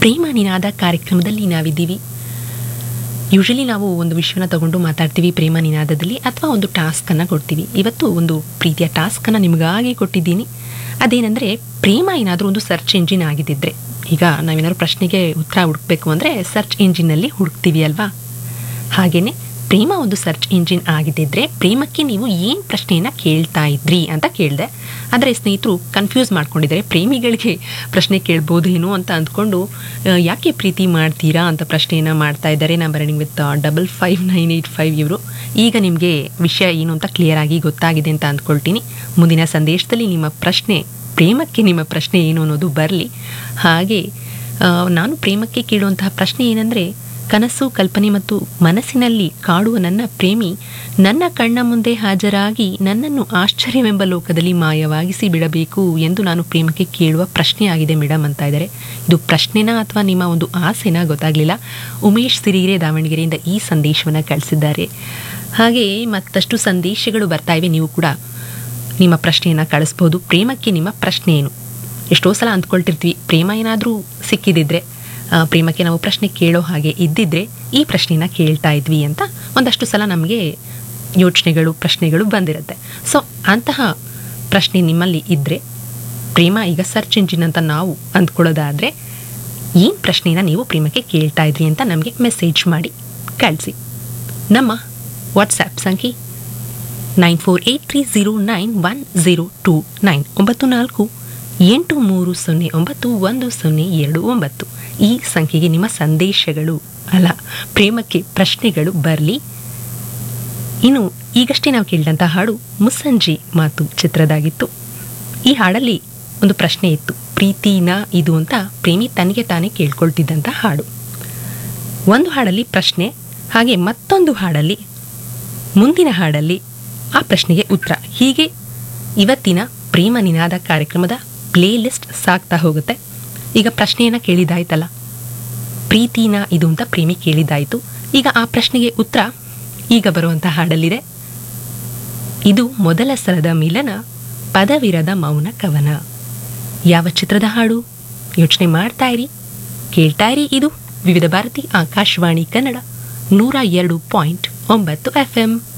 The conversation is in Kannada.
ಪ್ರೇಮ ನಿನಾದ ಕಾರ್ಯಕ್ರಮದಲ್ಲಿ ನಾವಿದ್ದೀವಿ ಯೂಶಲಿ ನಾವು ಒಂದು ವಿಷಯನ ತಗೊಂಡು ಮಾತಾಡ್ತೀವಿ ಪ್ರೇಮ ನಿನಾದದಲ್ಲಿ ಅಥವಾ ಒಂದು ಟಾಸ್ಕನ್ನು ಕೊಡ್ತೀವಿ ಇವತ್ತು ಒಂದು ಪ್ರೀತಿಯ ಟಾಸ್ಕನ್ನು ನಿಮಗಾಗಿ ಕೊಟ್ಟಿದ್ದೀನಿ ಅದೇನೆಂದರೆ ಪ್ರೇಮ ಏನಾದರೂ ಒಂದು ಸರ್ಚ್ ಎಂಜಿನ್ ಆಗಿದ್ದಿದ್ರೆ ಈಗ ನಾವೇನಾದ್ರು ಪ್ರಶ್ನೆಗೆ ಉತ್ತರ ಹುಡುಕ್ಬೇಕು ಅಂದರೆ ಸರ್ಚ್ ಎಂಜಿನ್ನಲ್ಲಿ ಹುಡುಕ್ತೀವಿ ಅಲ್ವಾ ಹಾಗೆಯೇ ಪ್ರೇಮ ಒಂದು ಸರ್ಚ್ ಇಂಜಿನ್ ಆಗಿದ್ದಿದ್ರೆ ಪ್ರೇಮಕ್ಕೆ ನೀವು ಏನು ಪ್ರಶ್ನೆಯನ್ನು ಕೇಳ್ತಾ ಇದ್ರಿ ಅಂತ ಕೇಳಿದೆ ಆದರೆ ಸ್ನೇಹಿತರು ಕನ್ಫ್ಯೂಸ್ ಮಾಡ್ಕೊಂಡಿದ್ದಾರೆ ಪ್ರೇಮಿಗಳಿಗೆ ಪ್ರಶ್ನೆ ಕೇಳ್ಬೋದೇನೋ ಅಂತ ಅಂದ್ಕೊಂಡು ಆ, ಯಾಕೆ ಪ್ರೀತಿ ಮಾಡ್ತೀರಾ ಅಂತ ಪ್ರಶ್ನೆಯನ್ನು ಮಾಡ್ತಾ ಇದ್ದಾರೆ number running with double five nine eight five ಇವರು ಈಗ ನಿಮಗೆ ವಿಷಯ ಏನು ಅಂತ ಕ್ಲಿಯರ್ ಆಗಿ ಗೊತ್ತಾಗಿದೆ ಅಂತ ಅಂದ್ಕೊಳ್ತೀನಿ ಮುಂದಿನ ಸಂದೇಶದಲ್ಲಿ ನಿಮ್ಮ ಪ್ರಶ್ನೆ ಪ್ರೇಮಕ್ಕೆ ನಿಮ್ಮ ಪ್ರಶ್ನೆ ಏನು ಅನ್ನೋದು ಬರಲಿ ಹಾಗೆ ಆ, ನಾನು ಪ್ರೇಮಕ್ಕೆ ಕೇಳುವಂತಹ ಪ್ರಶ್ನೆ ಏನಂದರೆ ಕನಸು ಕಲ್ಪನೆ ಮತ್ತು ಮನಸ್ಸಿನಲ್ಲಿ ಕಾಡುವ ನನ್ನ ಪ್ರೇಮಿ ನನ್ನ ಕಣ್ಣ ಮುಂದೆ ಹಾಜರಾಗಿ ನನ್ನನ್ನು ಆಶ್ಚರ್ಯವೆಂಬ ಲೋಕದಲ್ಲಿ ಮಾಯವಾಗಿಸಿ ಬಿಡಬೇಕು ಎಂದು ನಾನು ಪ್ರೇಮಕ್ಕೆ ಕೇಳುವ ಪ್ರಶ್ನೆ ಆಗಿದೆ ಮೇಡಮ್ ಅಂತ ಇದ್ದಾರೆ ಇದು ಪ್ರಶ್ನೆನಾ ಅಥವಾ ನಿಮ್ಮ ಒಂದು ಆಸೆನಾ ಗೊತ್ತಾಗಲಿಲ್ಲ ಉಮೇಶ್ ಸಿರಿಗೆರೆ ದಾವಣಗೆರೆಯಿಂದ ಈ ಸಂದೇಶವನ್ನು ಕಳಿಸಿದ್ದಾರೆ ಹಾಗೆ ಮತ್ತಷ್ಟು ಸಂದೇಶಗಳು ಬರ್ತಾ ಇವೆ ನೀವು ಕೂಡ ನಿಮ್ಮ ಪ್ರಶ್ನೆಯನ್ನು ಕಳಿಸ್ಬೋದು ಪ್ರೇಮಕ್ಕೆ ನಿಮ್ಮ ಪ್ರಶ್ನೆ ಏನು ಎಷ್ಟೋ ಸಲ ಅಂದ್ಕೊಳ್ತಿರ್ತೀವಿ ಪ್ರೇಮ ಏನಾದರೂ ಸಿಕ್ಕಿದಿದ್ರೆ ಆ, ಪ್ರೇಮಕ್ಕೆ ನಾವು ಪ್ರಶ್ನೆ ಕೇಳೋ ಹಾಗೆ ಇದ್ದಿದ್ರೆ ಈ ಪ್ರಶ್ನೆನ ಕೇಳ್ತಾ ಇದ್ವಿ ಅಂತ ಒಂದಷ್ಟು ಸಲ ನಮಗೆ ಯೋಚನೆಗಳು ಪ್ರಶ್ನೆಗಳು ಬಂದಿರುತ್ತೆ ಸೊ ಅಂತಹ ಪ್ರಶ್ನೆ ನಿಮ್ಮಲ್ಲಿ ಇದ್ದರೆ ಪ್ರೇಮ ಈಗ ಸರ್ಚ್ ಇಂಜಿನ್ ಅಂತ ನಾವು ಅಂದ್ಕೊಳ್ಳೋದಾದರೆ ಏನು ಪ್ರಶ್ನೆನ ನೀವು ಪ್ರೇಮಕ್ಕೆ ಕೇಳ್ತಾ ಇದ್ರಿ ಅಂತ ನಮಗೆ ಮೆಸೇಜ್ ಮಾಡಿ ಕಳಿಸಿ ನಮ್ಮ ವಾಟ್ಸ್ಆ್ಯಪ್ ಸಂಖ್ಯೆ nine four eight three zero nine one zero two nine ಒಂಬತ್ತು ನಾಲ್ಕು ಎಂಟು ಮೂರು ಸೊನ್ನೆ ಒಂಬತ್ತು ಒಂದು ಸೊನ್ನೆ ಎರಡು ಒಂಬತ್ತು ಈ ಸಂಖ್ಯೆಗೆ ನಿಮ್ಮ ಸಂದೇಶಗಳು ಅಲ್ಲ ಪ್ರೇಮಕ್ಕೆ ಪ್ರಶ್ನೆಗಳು ಬರಲಿ ಇನ್ನು ಈಗಷ್ಟೇ ನಾವು ಕೇಳಿದಂಥ ಹಾಡು ಮುಸ್ಸಂಜೆ ಮಾತು ಚಿತ್ರದಾಗಿತ್ತು ಈ ಹಾಡಲ್ಲಿ ಒಂದು ಪ್ರಶ್ನೆ ಇತ್ತು ಪ್ರೀತಿನ ಇದು ಅಂತ ಪ್ರೇಮಿ ತನಗೆ ತಾನೇ ಕೇಳ್ಕೊಳ್ತಿದ್ದಂಥ ಹಾಡು ಒಂದು ಹಾಡಲ್ಲಿ ಪ್ರಶ್ನೆ ಹಾಗೆ ಮತ್ತೊಂದು ಹಾಡಲ್ಲಿ ಮುಂದಿನ ಹಾಡಲ್ಲಿ ಆ ಪ್ರಶ್ನೆಗೆ ಉತ್ತರ ಹೀಗೆ ಇವತ್ತಿನ ಪ್ರೇಮ ನಿನಾದ ಕಾರ್ಯಕ್ರಮದ ಪ್ಲೇ ಲಿಸ್ಟ್ ಸಾಗ್ತಾ ಹೋಗುತ್ತೆ ಈಗ ಪ್ರಶ್ನೆಯನ್ನು ಕೇಳಿದಾಯ್ತಲ್ಲ ಪ್ರೀತಿನ ಇದು ಅಂತ ಪ್ರೇಮಿ ಕೇಳಿದ್ದಾಯಿತು ಈಗ ಆ ಪ್ರಶ್ನೆಗೆ ಉತ್ತರ ಈಗ ಬರುವಂಥ ಹಾಡಲ್ಲಿದೆ ಇದು ಮೊದಲ ಸಲದ ಮಿಲನ ಪದವಿರದ ಮೌನ ಕವನ ಯಾವ ಚಿತ್ರದ ಹಾಡು ಯೋಚನೆ ಮಾಡ್ತಾ ಇರಿ ಕೇಳ್ತಾ ಇರಿ ಇದು ವಿವಿಧ ಭಾರತಿ ಆಕಾಶವಾಣಿ ಕನ್ನಡ ನೂರ ಎರಡು ಪಾಯಿಂಟ್ ಒಂಬತ್ತು ಎಫ್ ಎಂ